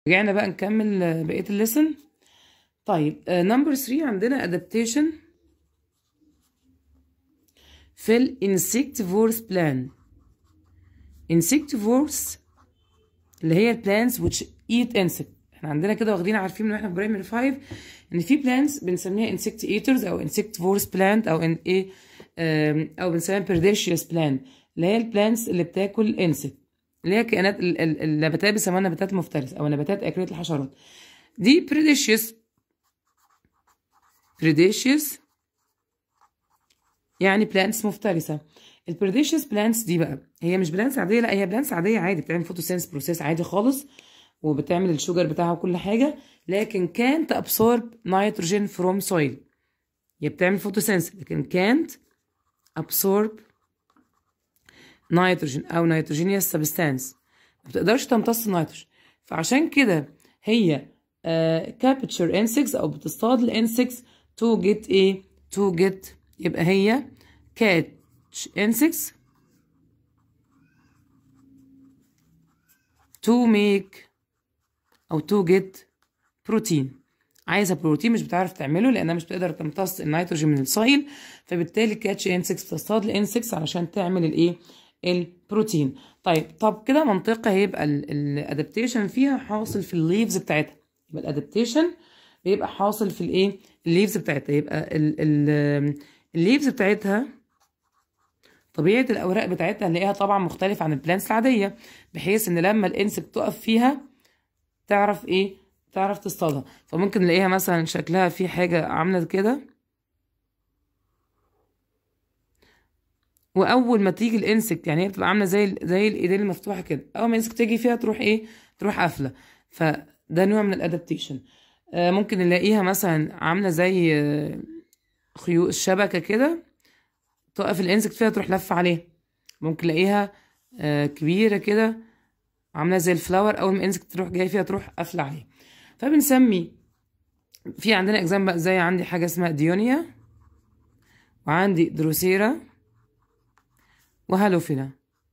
رجعنا بقى نكمل آه، بقية الليسن طيب نمبر 3 عندنا adaptation في ال insectivores plan insectivores اللي هي plants which eat insect احنا عندنا كده واخدين عارفين من واحنا في برايمري 5 ان في plants بنسميها insect eaters او insectivores plant او ان ايه آم، او بنسميها predaceous plant اللي هي البلانتس اللي بتاكل insect اللي هي كائنات ال- ال- النباتات بيسموها نباتات مفترسة او نباتات اكلة الحشرات دي predaceous predaceous يعني بلانتس مفترسة البريديشيوس بلانتس دي بقى هي مش بلانتس عادية لا هي بلانتس عادية عادي بتعمل فوتوسينس بروسيس عادي خالص وبتعمل الشوجر بتاعها وكل حاجة لكن كانت ابسورب نيتروجين فروم سويل هي بتعمل فوتوسينس لكن كانت ابسورب نيتروجين او نيتروجينيوس سبستانس ما بتقدرش تمتص النيتروجين فعشان كده هي كابتشر انسكس او بتصطاد الانسكس تو جيت ايه تو جيت يبقى هي catch insects to make او to get بروتين عايزه بروتين مش بتعرف تعمله لانها مش بتقدر تمتص النيتروجين من السويل فبالتالي كاتش انسكس بتصطاد الانسكس علشان تعمل الايه البروتين طيب طب كده منطقه هيبقى الادابتيشن فيها حاصل في الليفز بتاعتها يبقى الادابتيشن بيبقى حاصل في الايه الليفز بتاعتها يبقى الليفز بتاعتها طبيعة الأوراق بتاعتها هنلاقيها طبعا مختلفة عن البلانتس العادية بحيث إن لما الإنسكت تقف فيها تعرف إيه تعرف تصطادها فممكن نلاقيها مثلا شكلها في حاجة عاملة كده وأول ما تيجي الإنسكت يعني هي بتبقى عاملة زي زي الإيدين المفتوحة كده أول ما الإنسكت تيجي فيها تروح إيه تروح قافلة فده نوع من الأدابتيشن آه ممكن نلاقيها مثلا عاملة زي آه خيوط الشبكة كده تقف الانسكت فيها تروح لفة عليه ممكن تلاقيها آه كبيرة كده عاملة زي الفلاور أول ما الانسكت تروح جاي فيها تروح قافلة عليه فبنسمي في عندنا اكزام بقى زي عندي حاجة اسمها ديونيا وعندي دروسيرا وهالوفيلا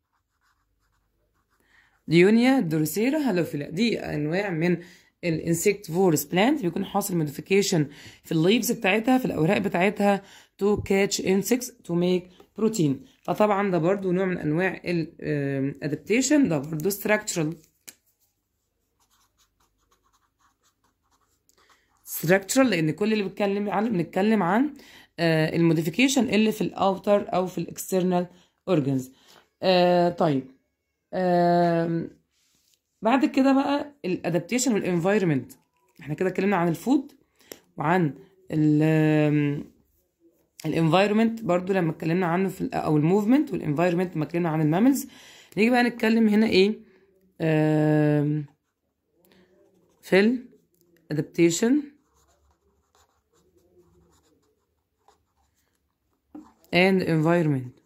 ديونيا دروسيرا هالوفيلا دي أنواع من الانسكت فورس بلانت بيكون حاصل موديفيكيشن في الليفز بتاعتها في الاوراق بتاعتها to catch insects to make protein فطبعا ده برضو نوع من انواع الادابتيشن ده برضو structural structural لان كل اللي بنتكلم عن بنتكلم عن الموديفيكيشن اللي في الاوتر او في الاكسترنال اورجانز طيب آه بعد كده بقى الادابتيشن والانفايرمنت احنا كده اتكلمنا عن الفود وعن الانفايرمنت برضو لما اتكلمنا عنه في او الموفمنت والانفايرمنت لما اتكلمنا عن الماملز نيجي بقى نتكلم هنا ايه في الادابتيشن and environment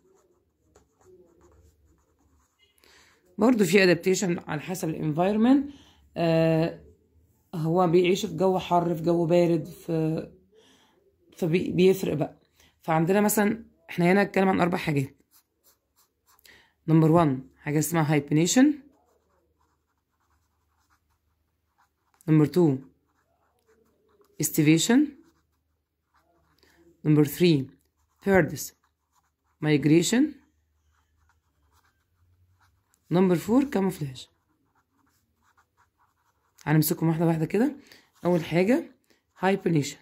برضو في ادابتيشن على حسب الانفايرمنت آه هو بيعيش في جو حر في جو بارد في فبيفرق بقى فعندنا مثلا احنا هنا نتكلم عن اربع حاجات نمبر 1 حاجه اسمها هايبنيشن نمبر 2 estivation نمبر 3 birds migration نمبر فور كاموفلاج هنمسكهم واحدة واحدة كده أول حاجة hibernation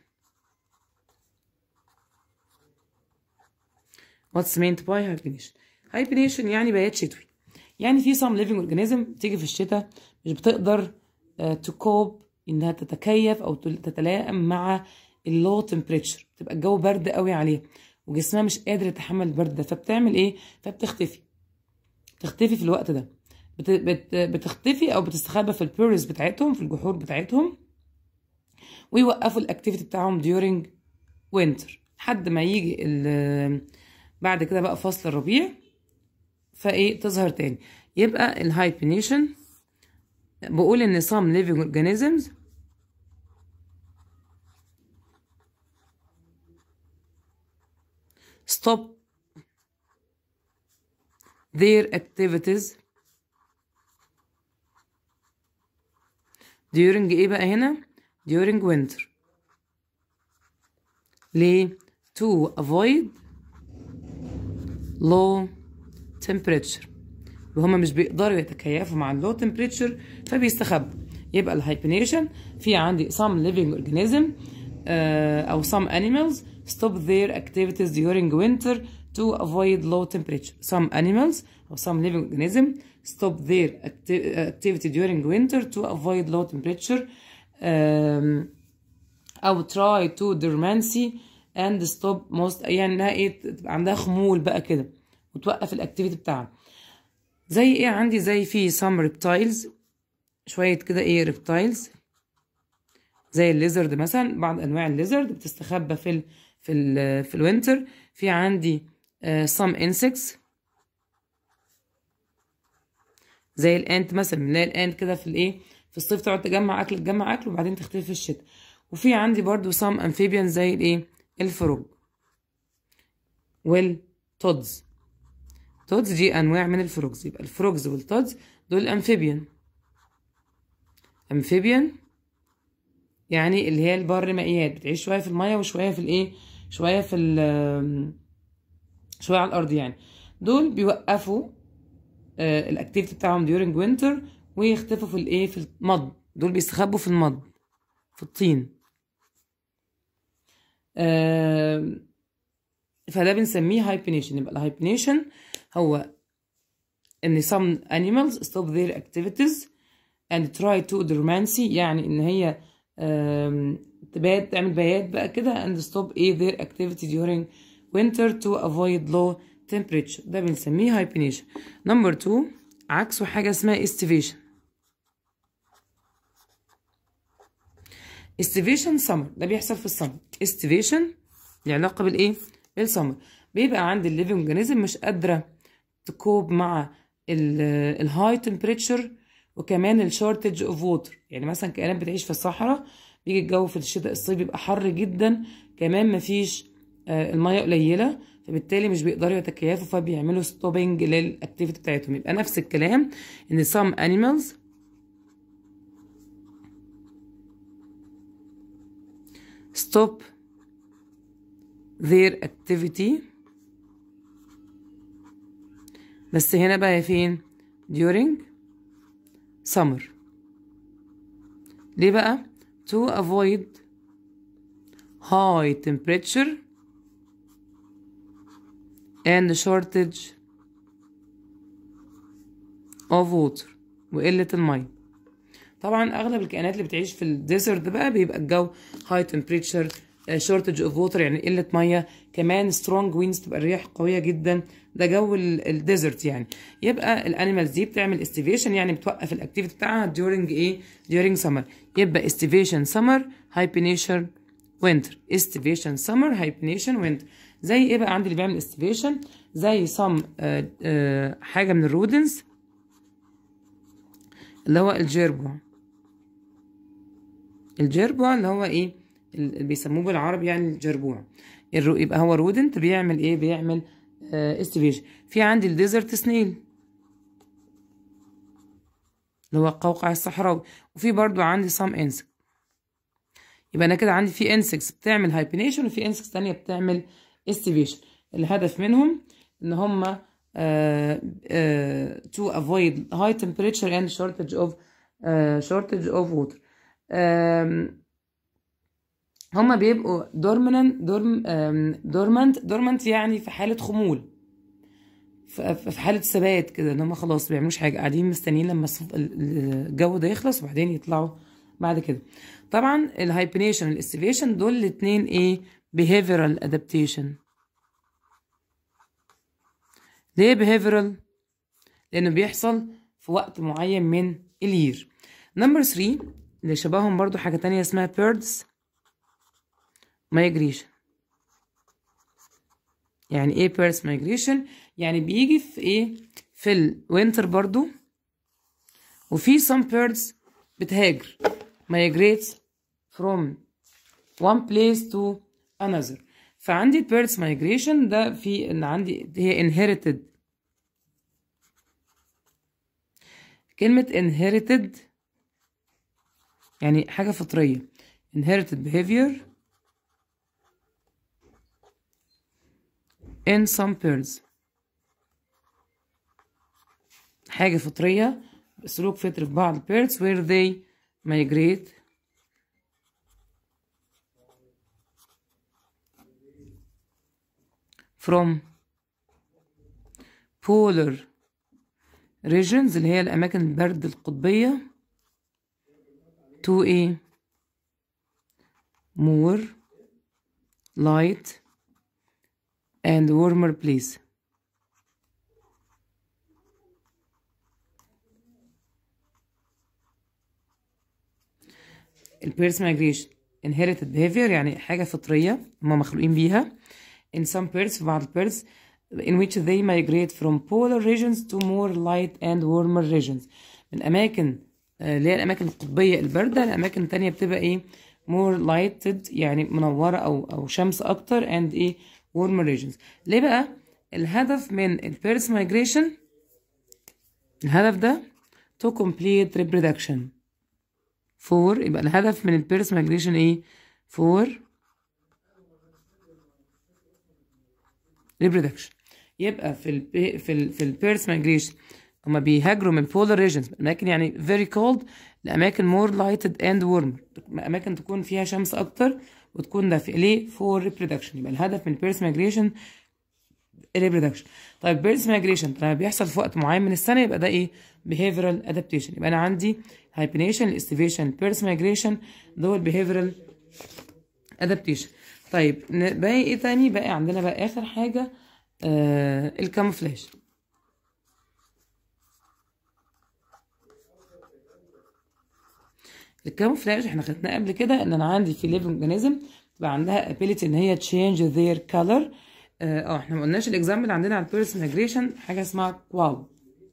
what's meant by hibernation hibernation يعني بيات شتوي يعني في some living organism تيجي في الشتاء مش بتقدر uh, to cope إنها تتكيف أو تتلائم مع اللو temperature بتبقى الجو برد قوي عليها وجسمها مش قادر يتحمل البرد ده فبتعمل ايه فبتختفي بتختفي في الوقت ده بت بت بتختفي او بتستخبى في البيرز بتاعتهم في الجحور بتاعتهم ويوقفوا الاكتيفيتي بتاعهم during winter لحد ما يجي بعد كده بقى فصل الربيع فايه تظهر تاني يبقى الهايبنيشن بقول ان some living organisms stop their activities during ايه بقى هنا during winter ليه to avoid low temperature وهما مش بيقدروا يتكيفوا مع اللو temperature فبيستخبوا يبقى الهايبنيشن في عندي some living organism uh, أو some animals stop their activities during winter to avoid low temperature. Some animals or some living organism stop their acti activity during winter to avoid low temperature um, أو try to dormancy and stop most يعني انها ايه تبقى عندها خمول بقى كده وتوقف الاكتيفيتي بتاعها زي ايه عندي زي في some reptiles شوية كده ايه reptiles زي الليزرد مثلا بعض انواع الليزرد بتستخبى في ال في ال في الوينتر في عندي uh, some insects زي الانت مثلا بنلاقي الانت كده في الايه في الصيف تقعد تجمع اكل تجمع اكل وبعدين تختفي في الشتاء وفي عندي برضو some amphibians زي الايه الفروج والتودز تودز دي انواع من الفروجز يبقى الفروجز والتودز دول امفيبيان امفيبيان يعني اللي هي البر مائيات بتعيش شويه في الميه وشويه في الايه شويه في ال شويه على الارض يعني دول بيوقفوا آه الاكتيفيتي بتاعهم during winter ويختفوا في الايه في المض دول بيستخبوا في المض في الطين آه فده بنسميه هايبنيشن يبقى الهايبنيشن هو ان some animals stop their activities and try to dormancy يعني ان هي تبات تعمل بيات بقى كده and stop ايه their activity during winter to avoid low temperature ده بنسميه hibernation number two عكسه حاجة اسمها estivation estivation summer ده بيحصل في السمر estivation له علاقة بالايه بالسمر بيبقى عند الليفنج اورجانيزم مش قادرة تكوب مع الهاي temperature وكمان الشورتج اوف ووتر يعني مثلا كائنات بتعيش في الصحراء بيجي الجو في الشتاء الصيف بيبقى حر جدا كمان مفيش آه الميه قليله فبالتالي مش بيقدروا يتكيفوا فبيعملوا ستوبنج للاكتيفيتي بتاعتهم يبقى نفس الكلام ان some animals stop their activity بس هنا بقى فين during summer ليه بقى to avoid high temperature and shortage of water وقلة المية طبعا اغلب الكائنات اللي بتعيش في الديزرت بقى بيبقى الجو high temperature shortage of water يعني قلة مية كمان strong winds تبقى الرياح قوية جدا ده جو الديزرت يعني يبقى الانيمالز دي بتعمل استيفيشن يعني بتوقف الاكتيفيتي بتاعها during ايه during summer يبقى استيفيشن summer hibernation winter استيفيشن summer hibernation winter زي ايه بقى عندي اللي بيعمل استيفيشن زي some آه آه حاجة من الرودنس اللي هو الجيربوع الجيربوع اللي هو ايه اللي بيسموه بالعربي يعني الجربوع يبقى هو رودنت بيعمل ايه بيعمل استيفيشن في عندي الديزرت سنيل اللي هو القوقع الصحراوي وفي برضو عندي سام انسكت يبقى انا كده عندي في انسكتس بتعمل هايبنيشن وفي انسكتس تانية بتعمل استيفيشن الهدف منهم ان هم uh, uh, to avoid high temperature and shortage of uh, shortage of water um, هما بيبقوا دورمنت دورم دورمنت دورمنت يعني في حالة خمول في حالة ثبات كده ان هما خلاص ما بيعملوش حاجة قاعدين مستنيين لما الجو ده يخلص وبعدين يطلعوا بعد كده طبعا الهايبنيشن والاستيفيشن دول الاتنين ايه behavioral adaptation ليه behavioral لانه بيحصل في وقت معين من الير نمبر 3 اللي شبههم برضو حاجة تانية اسمها birds migration يعني ايه birds migration يعني بيجي في ايه في الوينتر برضو وفي some birds بتهاجر migrates from one place to another فعندي birds migration ده في ان عندي هي inherited كلمة inherited يعني حاجة فطرية inherited behavior in some birds حاجة فطرية سلوك فطري في بعض birds where they migrate from polar regions اللي هي الأماكن البرد القطبية to a more light and warmer place البيرس migration inherited behavior يعني حاجة فطرية هما مخلوقين بيها in some birds في بعض البيرز in which they migrate from polar regions to more light and warmer regions من أماكن آه، اللي هي الأماكن القطبية الباردة لأماكن تانية بتبقى إيه more lighted يعني منورة أو أو شمس أكتر and إيه warmer regions ليه بقى الهدف من البيرس migration الهدف ده to complete reproduction for يبقى الهدف من البيرس migration إيه for reproduction يبقى في ال في ال في البيرس migration هما بيهاجروا من polar regions أماكن يعني very cold لأماكن more lighted and warmer أماكن تكون فيها شمس أكتر وتكون دافئة ليه for reproduction يبقى الهدف من البيرس migration reproduction طيب بيرس migration لما بيحصل في وقت معين من السنة يبقى ده إيه behavioral adaptation يبقى أنا عندي hibernation الاستيفيشن بيرس migration دول behavioral adaptation طيب ن- باقي ايه تاني باقي عندنا بقى اخر حاجة آه الكاموفلاج الكاموفلاج احنا خدناه قبل كده ان انا عندي في living organism تبقى عندها ability ان هي change their color اه آه، احنا ما قلناش الاكزامبل عندنا على البيرس migration حاجة اسمها كوال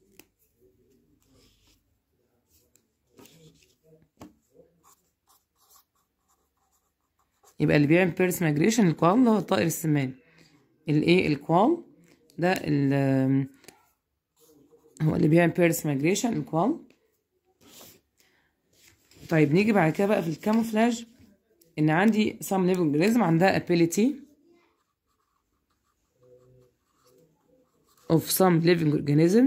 يبقى اللي بيعمل بيرس مايجريشن الكوال ده هو الطائر السمان الايه الكوال ده ال هو اللي بيعمل بيرس مايجريشن الكوال طيب نيجي بعد كده بقى في الكاموفلاج ان عندي some living organism عندها ability of some living organism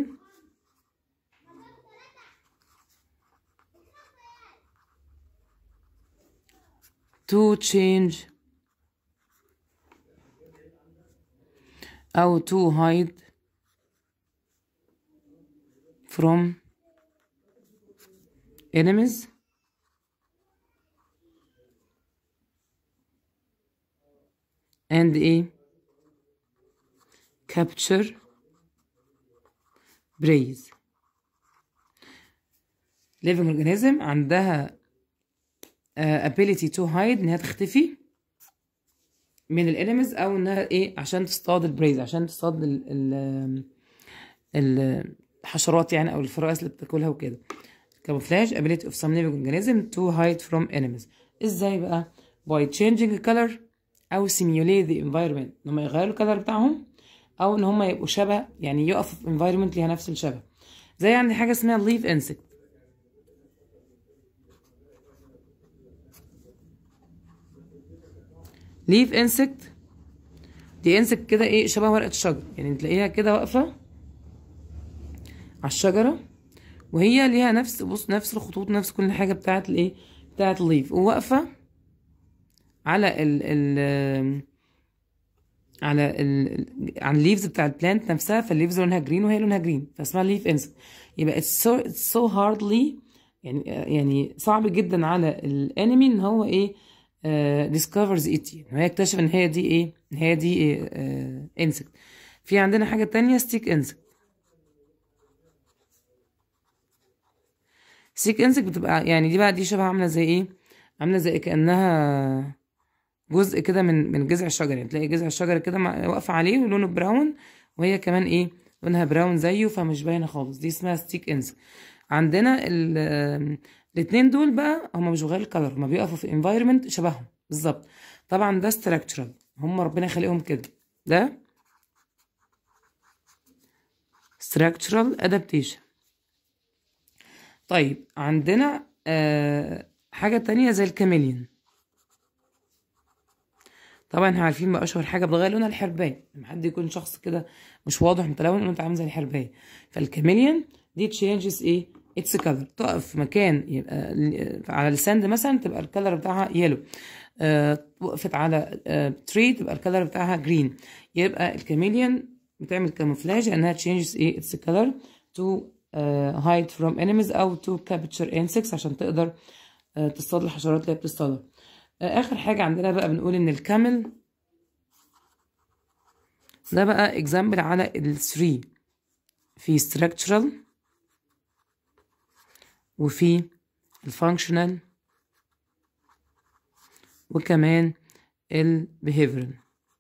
to change أو to hide from enemies and a capture praise living organism عندها آه، ability to hide انها تختفي من الانيميز او انها ايه عشان تصطاد البريز عشان تصطاد ال ال ال- الحشرات يعني او الفرائس اللي بتاكلها وكده camouflage ability of some living organism to hide from enemies ازاي بقى by changing the color او simulate the environment ان هم يغيروا الكلر بتاعهم او ان هم يبقوا شبه يعني يقفوا في environment ليها نفس الشبه زي عندي حاجه اسمها leaf insect ليف انسكت دي انسكت كده ايه شبه ورقة الشجر يعني تلاقيها كده واقفة على الشجرة وهي ليها نفس بص نفس الخطوط نفس كل حاجة بتاعت الايه بتاعت الليف وواقفة على ال ال على ال على الليفز بتاع البلانت نفسها فالليفز لونها جرين وهي لونها جرين فاسمها ليف انسكت يبقى it's so it's so hardly يعني يعني صعب جدا على الانمي ان هو ايه ديسكفرز ايت يعني هو يكتشف ان هي دي ايه ان هي دي ايه انسكت في عندنا حاجه تانية ستيك انسكت ستيك انسكت بتبقى يعني دي بقى دي شبه عامله زي ايه عامله زي كانها جزء كده من من جذع الشجره يعني تلاقي جذع الشجره كده مع- واقفه عليه ولونه براون وهي كمان ايه لونها براون زيه فمش باينه خالص دي اسمها ستيك انسكت عندنا ال آم، الاتنين دول بقى هما مش بيغيروا الكلر هما بيقفوا في environment شبههم بالظبط طبعا ده structural هما ربنا خلقهم كده ده structural adaptation طيب عندنا آه حاجة تانية زي الكاميليون طبعا احنا عارفين بقى اشهر حاجه بتغير لونها الحربايه لما حد يكون شخص كده مش واضح متلون يقول انت عامل زي الحربايه فالكاميليون دي تشينجز ايه اتس كلر تقف في مكان يبقى ل- على الساند مثلا تبقى الكلر بتاعها يلو آه وقفت على آه تري تبقى الكلر بتاعها جرين يبقى الكاميليون بتعمل كاموفلاج لانها تشينجز ايه اتس كلر تو هايد فروم انيميز او تو كابتشر انسكس عشان تقدر آه تصطاد الحشرات اللي هي بتصطادها آه اخر حاجه عندنا بقى بنقول ان الكامل ده بقى اكزامبل على ال 3 في structural وفي الفانكشنال وكمان ال behavioral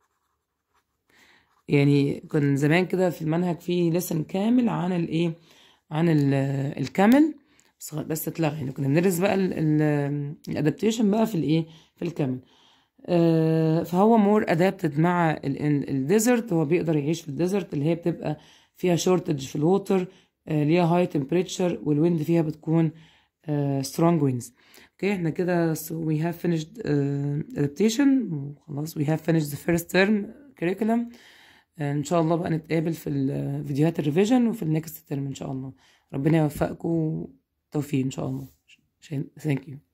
يعني كان زمان كده في المنهج في لسن كامل عن الايه عن ال- الكامل بس بس اتلغى يعني كنا بندرس بقى الادابتيشن بقى في الايه في الكامل آه، فهو مور ادابتد مع الديزرت هو بيقدر يعيش في الديزرت اللي هي بتبقى فيها شورتج في الووتر ليها هاي تمبريتشر والويند فيها بتكون سترونج ويندز اوكي احنا كده so we have finished uh, adaptation وخلاص we have finished the first term curriculum آه، ان شاء الله بقى نتقابل في الفيديوهات الريفيجن وفي النكست ترم ان شاء الله ربنا يوفقكم توفيق ان شاء الله thank you